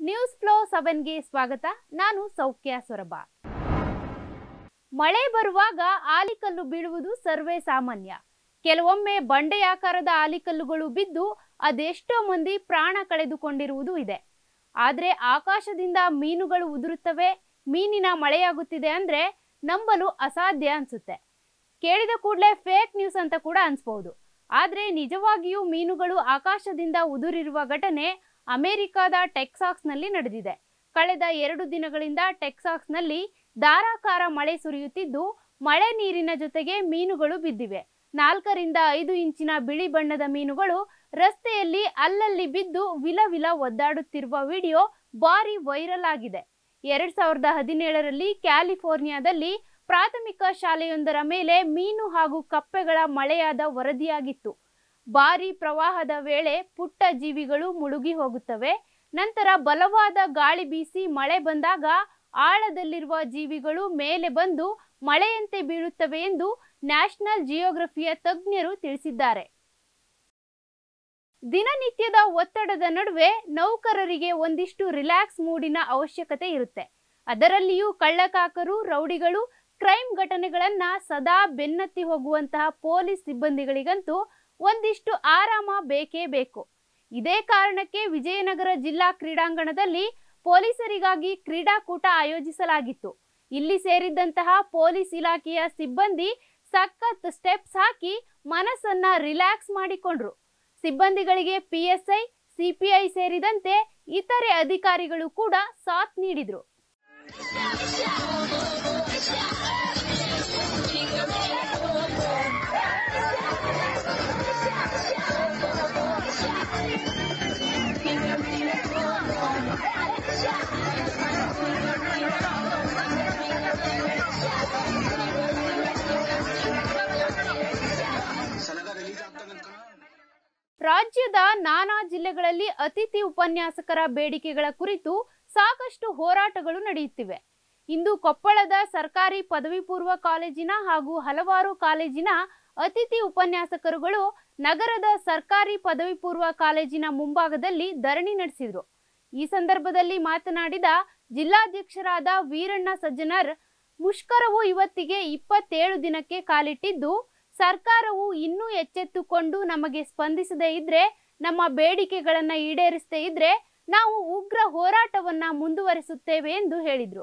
news flow ಸೆವೆನ್ಗೆ ಸ್ವಾಗತ ನಾನು ಸೌಖ್ಯ ಸೊರಬ ಮಳೆ ಬರುವಾಗ ಆಲಿಕಲ್ಲು ಬೀಳುವುದು ಸರ್ವೇ ಸಾಮಾನ್ಯ ಕೆಲವೊಮ್ಮೆ ಬಂಡೆಯಾಕಾರದ ಆಲಿಕಲ್ಲುಗಳು ಬಿದ್ದು ಅದೆಷ್ಟೋ ಮಂದಿ ಪ್ರಾಣ ಕಳೆದುಕೊಂಡಿರುವುದು ಇದೆ ಆದ್ರೆ ಆಕಾಶದಿಂದ ಮೀನುಗಳು ಉದುರುತ್ತವೆ ಮೀನಿನ ಮಳೆಯಾಗುತ್ತಿದೆ ಅಂದ್ರೆ ನಂಬಲು ಅಸಾಧ್ಯ ಅನ್ಸುತ್ತೆ ಕೇಳಿದ ಕೂಡಲೇ ಫೇಕ್ ನ್ಯೂಸ್ ಅಂತ ಕೂಡ ಅನ್ಸ್ಬಹುದು ಆದ್ರೆ ನಿಜವಾಗಿಯೂ ಮೀನುಗಳು ಆಕಾಶದಿಂದ ಉದುರಿರುವ ಘಟನೆ ಅಮೆರಿಕದ ಟೆಕ್ಸಾಸ್ನಲ್ಲಿ ನಡೆದಿದೆ ಕಳೆದ ಎರಡು ದಿನಗಳಿಂದ ಟೆಕ್ಸಾಸ್ನಲ್ಲಿ ಧಾರಾಕಾರ ಮಳೆ ಸುರಿಯುತ್ತಿದ್ದು ಮಳೆ ನೀರಿನ ಜೊತೆಗೆ ಮೀನುಗಳು ಬಿದ್ದಿವೆ ನಾಲ್ಕರಿಂದ ಐದು ಇಂಚಿನ ಬಿಳಿ ಬಣ್ಣದ ಮೀನುಗಳು ರಸ್ತೆಯಲ್ಲಿ ಅಲ್ಲಲ್ಲಿ ಬಿದ್ದು ವಿಲ ವಿಲ ಒದ್ದಾಡುತ್ತಿರುವ ವಿಡಿಯೋ ಭಾರಿ ವೈರಲ್ ಆಗಿದೆ ಎರಡ್ ಸಾವಿರದ ಹದಿನೇಳರಲ್ಲಿ ಕ್ಯಾಲಿಫೋರ್ನಿಯಾದಲ್ಲಿ ಪ್ರಾಥಮಿಕ ಶಾಲೆಯೊಂದರ ಮೇಲೆ ಮೀನು ಹಾಗೂ ಕಪ್ಪೆಗಳ ಮಳೆಯಾದ ವರದಿಯಾಗಿತ್ತು ಭಾರಿ ಪ್ರವಾಹದ ವೇಳೆ ಪುಟ್ಟ ಜೀವಿಗಳು ಮುಳುಗಿ ಹೋಗುತ್ತವೆ ನಂತರ ಬಲವಾದ ಗಾಳಿ ಬೀಸಿ ಮಳೆ ಬಂದಾಗ ಆಳದಲ್ಲಿರುವ ಜೀವಿಗಳು ಮೇಲೆ ಬಂದು ಮಳೆಯಂತೆ ಬೀಳುತ್ತವೆ ಎಂದು ನ್ಯಾಷನಲ್ ಜಿಯೋಗ್ರಫಿಯ ತಜ್ಞರು ತಿಳಿಸಿದ್ದಾರೆ ದಿನನಿತ್ಯದ ಒತ್ತಡದ ನಡುವೆ ನೌಕರರಿಗೆ ಒಂದಿಷ್ಟು ರಿಲ್ಯಾಕ್ಸ್ ಮೂಡಿನ ಅವಶ್ಯಕತೆ ಇರುತ್ತೆ ಅದರಲ್ಲಿಯೂ ಕಳ್ಳಕಾಕರು ರೌಡಿಗಳು ಕ್ರೈಮ್ ಘಟನೆಗಳನ್ನ ಸದಾ ಬೆನ್ನತ್ತಿ ಹೋಗುವಂತಹ ಪೊಲೀಸ್ ಸಿಬ್ಬಂದಿಗಳಿಗಂತೂ ಒಂದಿಷ್ಟು ಆರಾಮ ಬೇಕೇ ಬೇಕು ಇದೇ ಕಾರಣಕ್ಕೆ ವಿಜಯನಗರ ಜಿಲ್ಲಾ ಕ್ರೀಡಾಂಗಣದಲ್ಲಿ ಪೊಲೀಸರಿಗಾಗಿ ಕ್ರೀಡಾಕೂಟ ಆಯೋಜಿಸಲಾಗಿತ್ತು ಇಲ್ಲಿ ಸೇರಿದ್ದಂತಹ ಪೊಲೀಸ್ ಇಲಾಖೆಯ ಸಿಬ್ಬಂದಿ ಸಖತ್ ಸ್ಟೆಪ್ಸ್ ಹಾಕಿ ಮನಸ್ಸನ್ನ ರಿಲ್ಯಾಕ್ಸ್ ಮಾಡಿಕೊಂಡ್ರು ಸಿಬ್ಬಂದಿಗಳಿಗೆ ಪಿಎಸ್ಐ ಸಿಪಿಐ ಸೇರಿದಂತೆ ಇತರೆ ಅಧಿಕಾರಿಗಳು ಕೂಡ ಸಾಥ್ ನೀಡಿದ್ರು ರಾಜ್ಯದ ನಾನಾ ಜಿಲ್ಲೆಗಳಲ್ಲಿ ಅತಿಥಿ ಉಪನ್ಯಾಸಕರ ಬೇಡಿಕೆಗಳ ಕುರಿತು ಸಾಕಷ್ಟು ಹೋರಾಟಗಳು ನಡೆಯುತ್ತಿವೆ ಇಂದು ಕೊಪ್ಪಳದ ಸರ್ಕಾರಿ ಪದವಿ ಪೂರ್ವ ಕಾಲೇಜಿನ ಹಾಗೂ ಹಲವಾರು ಕಾಲೇಜಿನ ಅತಿಥಿ ಉಪನ್ಯಾಸಕರುಗಳು ನಗರದ ಸರ್ಕಾರಿ ಪದವಿ ಪೂರ್ವ ಕಾಲೇಜಿನ ಮುಂಭಾಗದಲ್ಲಿ ಧರಣಿ ನಡೆಸಿದರು ಈ ಸಂದರ್ಭದಲ್ಲಿ ಮಾತನಾಡಿದ ಜಿಲ್ಲಾಧ್ಯಕ್ಷರಾದ ವೀರಣ್ಣ ಸಜ್ಜನರ್ ಮುಷ್ಕರವು ಇವತ್ತಿಗೆ ಇಪ್ಪತ್ತೇಳು ದಿನಕ್ಕೆ ಕಾಲಿಟ್ಟಿದ್ದು ಸರ್ಕಾರವು ಇನ್ನೂ ಎಚ್ಚೆತ್ತುಕೊಂಡು ನಮಗೆ ಸ್ಪಂದಿಸದೇ ಇದ್ರೆ ನಮ್ಮ ಬೇಡಿಕೆಗಳನ್ನ ಈಡೇರಿಸದೇ ಇದ್ರೆ ನಾವು ಉಗ್ರ ಹೋರಾಟವನ್ನ ಮುಂದುವರಿಸುತ್ತೇವೆ ಎಂದು ಹೇಳಿದ್ರು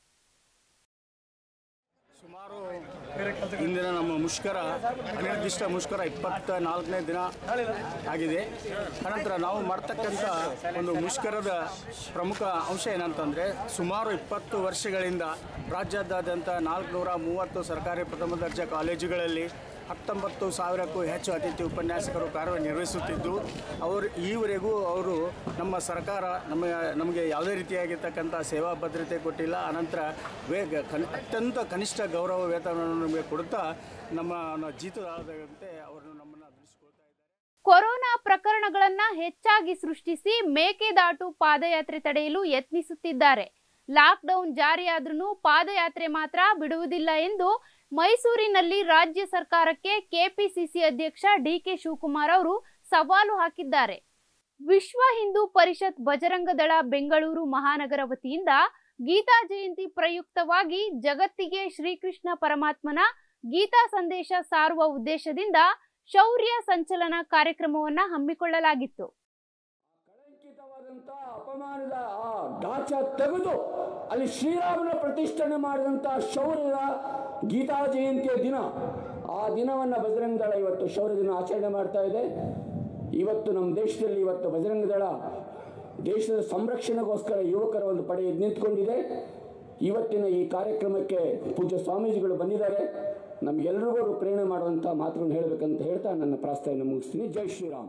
ಸುಮಾರು ಇಂದಿನ ನಮ್ಮ ಮುಷ್ಕರ ಅನಿರ್ದಿಷ್ಟ ಮುಷ್ಕರ ಇಪ್ಪತ್ತ ನಾಲ್ಕನೇ ದಿನ ಆಗಿದೆ ಅನಂತರ ನಾವು ಮಾಡ್ತಕ್ಕಂಥ ಒಂದು ಮುಷ್ಕರದ ಪ್ರಮುಖ ಅಂಶ ಏನಂತಂದರೆ ಸುಮಾರು ಇಪ್ಪತ್ತು ವರ್ಷಗಳಿಂದ ರಾಜ್ಯಾದ್ಯಂತ ನಾಲ್ಕುನೂರ ಮೂವತ್ತು ಸರ್ಕಾರಿ ಪ್ರಥಮ ದರ್ಜೆ ಕಾಲೇಜುಗಳಲ್ಲಿ ಹತ್ತೊಂಬತ್ತು ಸಾವಿರಕ್ಕೂ ಹೆಚ್ಚು ಅತಿಥಿ ಉಪನ್ಯಾಸಕರು ಕಾರ್ಯನಿರ್ವಹಿಸುತ್ತಿದ್ದು ಅವರು ಈವರೆಗೂ ಅವರು ನಮ್ಮ ಸರ್ಕಾರ ನಮ್ಮ ನಮಗೆ ಯಾವುದೇ ರೀತಿಯಾಗಿರ್ತಕ್ಕಂಥ ಸೇವಾ ಭದ್ರತೆ ಕೊಟ್ಟಿಲ್ಲ ಅನಂತರ ವೇಗ ಕನ್ ಅತ್ಯಂತ ಕನಿಷ್ಠ ಗೌರವ ವೇತನವನ್ನು ನಮಗೆ ಕೊಡುತ್ತಾ ನಮ್ಮ ಜೀತದಂತೆ ಅವರನ್ನು ನಮ್ಮನ್ನು ದುಡಿಸಿಕೊಳ್ತಾ ಇದ್ದಾರೆ ಕೊರೋನಾ ಪ್ರಕರಣಗಳನ್ನ ಹೆಚ್ಚಾಗಿ ಸೃಷ್ಟಿಸಿ ಮೇಕೆದಾಟು ಪಾದಯಾತ್ರೆ ತಡೆಯಲು ಯತ್ನಿಸುತ್ತಿದ್ದಾರೆ ಲಾಕ್ಡೌನ್ ಜಾರಿಯಾದ್ರೂ ಪಾದಯಾತ್ರೆ ಮಾತ್ರ ಬಿಡುವುದಿಲ್ಲ ಎಂದು ಮೈಸೂರಿನಲ್ಲಿ ರಾಜ್ಯ ಸರ್ಕಾರಕ್ಕೆ ಕೆಪಿಸಿಸಿ ಅಧ್ಯಕ್ಷ ಡಿಕೆ ಶಿವಕುಮಾರ್ ಅವರು ಸವಾಲು ಹಾಕಿದ್ದಾರೆ ವಿಶ್ವ ಹಿಂದೂ ಪರಿಷತ್ ಬಜರಂಗದಳ ಬೆಂಗಳೂರು ಮಹಾನಗರ ವತಿಯಿಂದ ಗೀತಾ ಜಯಂತಿ ಪ್ರಯುಕ್ತವಾಗಿ ಜಗತ್ತಿಗೆ ಶ್ರೀಕೃಷ್ಣ ಪರಮಾತ್ಮನ ಗೀತಾ ಸಂದೇಶ ಸಾರುವ ಉದ್ದೇಶದಿಂದ ಶೌರ್ಯ ಸಂಚಲನ ಕಾರ್ಯಕ್ರಮವನ್ನ ಹಮ್ಮಿಕೊಳ್ಳಲಾಗಿತ್ತು ಕಳಂಕಿತವಾದಂಥ ಅಪಮಾನದ ಆ ಢಾಚ ತೆಗೆದು ಅಲ್ಲಿ ಶ್ರೀರಾಮನ ಪ್ರತಿಷ್ಠಾನೆ ಮಾಡಿದಂಥ ಶೌರ್ಯದ ಗೀತಾ ಜಯಂತಿಯ ದಿನ ಆ ದಿನವನ್ನು ಬಜರಂಗ ದಳ ಇವತ್ತು ಶೌರ್ಯ ದಿನ ಆಚರಣೆ ಮಾಡ್ತಾ ಇದೆ ಇವತ್ತು ನಮ್ಮ ದೇಶದಲ್ಲಿ ಇವತ್ತು ಬಜರಂಗ ದಳ ದೇಶದ ಸಂರಕ್ಷಣೆಗೋಸ್ಕರ ಯುವಕರ ಒಂದು ಪಡೆ ಎದ್ದು ನಿಂತ್ಕೊಂಡಿದೆ ಇವತ್ತಿನ ಈ ಕಾರ್ಯಕ್ರಮಕ್ಕೆ ಪೂಜ್ಯ ಸ್ವಾಮೀಜಿಗಳು ಬಂದಿದ್ದಾರೆ ನಮಗೆಲ್ಲರಿಗೂ ಅವರು ಪ್ರೇರಣೆ ಮಾಡುವಂಥ ಮಾತುಗಳನ್ನು ಹೇಳಬೇಕಂತ ಹೇಳ್ತಾ ನನ್ನ ಪ್ರಾಸ್ತಾವನೆ ಮುಗಿಸ್ತೀನಿ ಜೈ ಶ್ರೀರಾಮ್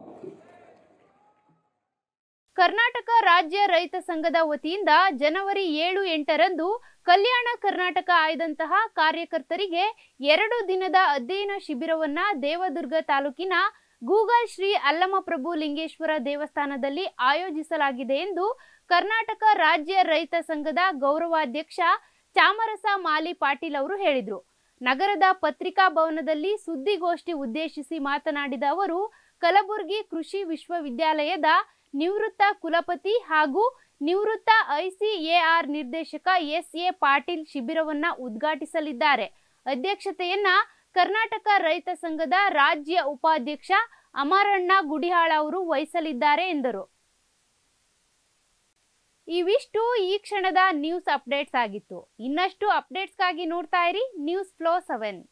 ಕರ್ನಾಟಕ ರಾಜ್ಯ ರೈತ ಸಂಘದ ವತಿಯಿಂದ ಜನವರಿ ಏಳು ಎಂಟರಂದು ಕಲ್ಯಾಣ ಕರ್ನಾಟಕ ಆಯ್ದಂತಹ ಕಾರ್ಯಕರ್ತರಿಗೆ ಎರಡು ದಿನದ ಅಧ್ಯಯನ ಶಿಬಿರವನ್ನ ದೇವದುರ್ಗ ತಾಲೂಕಿನ ಗೂಗಲ್ ಶ್ರೀ ಅಲ್ಲಮಪ್ರಭು ಲಿಂಗೇಶ್ವರ ದೇವಸ್ಥಾನದಲ್ಲಿ ಆಯೋಜಿಸಲಾಗಿದೆ ಎಂದು ಕರ್ನಾಟಕ ರಾಜ್ಯ ರೈತ ಸಂಘದ ಗೌರವಾಧ್ಯಕ್ಷ ಚಾಮರಸ ಮಾಲಿ ಪಾಟೀಲ್ ಅವರು ಹೇಳಿದರು ನಗರದ ಪತ್ರಿಕಾ ಭವನದಲ್ಲಿ ಸುದ್ದಿಗೋಷ್ಠಿ ಉದ್ದೇಶಿಸಿ ಮಾತನಾಡಿದ ಅವರು ಕಲಬುರಗಿ ಕೃಷಿ ವಿಶ್ವವಿದ್ಯಾಲಯದ ನಿವೃತ್ತ ಕುಲಪತಿ ಹಾಗೂ ನಿವೃತ್ತ ಐಸಿಎಆರ್ ನಿರ್ದೇಶಕ ಎಸ್ ಎ ಪಾಟೀಲ್ ಶಿಬಿರವನ್ನ ಉದ್ಘಾಟಿಸಲಿದ್ದಾರೆ ಅಧ್ಯಕ್ಷತೆಯನ್ನ ಕರ್ನಾಟಕ ರೈತ ಸಂಘದ ರಾಜ್ಯ ಉಪಾಧ್ಯಕ್ಷ ಅಮರಣ್ಣ ಗುಡಿಹಾಳ ಅವರು ವಹಿಸಲಿದ್ದಾರೆ ಎಂದರು ಇವಿಷ್ಟು ಈ ಕ್ಷಣದ ನ್ಯೂಸ್ ಅಪ್ಡೇಟ್ಸ್ ಆಗಿತ್ತು ಇನ್ನಷ್ಟು ಅಪ್ಡೇಟ್ಸ್ಗಾಗಿ ನೋಡ್ತಾ ಇರಿ ನ್ಯೂಸ್ ಫ್ಲೋ ಸೆವೆನ್